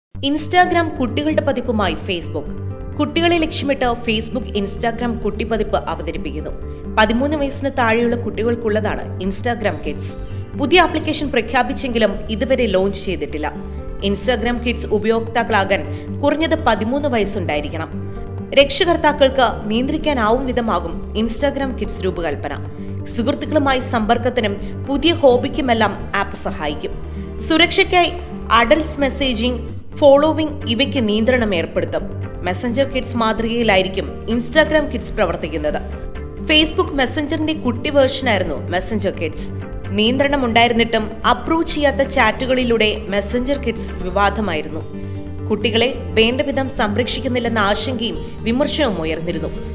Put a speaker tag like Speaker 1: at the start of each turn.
Speaker 1: Instagram കുട്ടികളുടെ പതിപ്പുമായി Facebook കുട്ടികളെ ലക്ഷ്യമിട്ട് ഫേസ്ബുക്ക് ഇൻസ്റ്റാഗ്രാം കുട്ടിപ്പതിപ്പ് അവതരിപ്പിക്കുന്നു പതിമൂന്ന് വയസ്സിന് താഴെയുള്ള കുട്ടികൾക്കുള്ളതാണ് ഇൻസ്റ്റാഗ്രാം കിഡ്സ് പുതിയ ആപ്ലിക്കേഷൻ പ്രഖ്യാപിച്ചെങ്കിലും ഇതുവരെ ലോഞ്ച് ചെയ്തിട്ടില്ല ഇൻസ്റ്റാഗ്രാം കിഡ്സ് ഉപയോക്താക്കളാകാൻ കുറഞ്ഞത് പതിമൂന്ന് വയസ്സുണ്ടായിരിക്കണം രക്ഷകർത്താക്കൾക്ക് നിയന്ത്രിക്കാനാവും വിധമാകും ഇൻസ്റ്റാഗ്രാം കിഡ്സ് രൂപകൽപ്പന സുഹൃത്തുക്കളുമായി സമ്പർക്കത്തിനും പുതിയ ഹോബിക്കുമെല്ലാം ആപ്പ് സഹായിക്കും സുരക്ഷയ്ക്കായി അഡൽട്സ് മെസ്സേജിംഗ് ഫോളോവിംഗ് ഇവയ്ക്ക് നിയന്ത്രണം ഏർപ്പെടുത്തും മെസ്സഞ്ചർ കിഡ്സ് മാതൃകയിലായിരിക്കും ഇൻസ്റ്റാഗ്രാം കിഡ്സ് പ്രവർത്തിക്കുന്നത് ഫേസ്ബുക്ക് മെസ്സഞ്ചറിന്റെ കുട്ടി വേർഷനായിരുന്നു മെസ്സഞ്ചർ കിഡ്സ് നിയന്ത്രണം ഉണ്ടായിരുന്നിട്ടും അപ്രൂവ് ചെയ്യാത്ത ചാറ്റുകളിലൂടെ മെസ്സഞ്ചർ കിഡ്സ് വിവാദമായിരുന്നു കുട്ടികളെ വേണ്ടവിധം സംരക്ഷിക്കുന്നില്ലെന്ന ആശങ്കയും വിമർശനവും ഉയർന്നിരുന്നു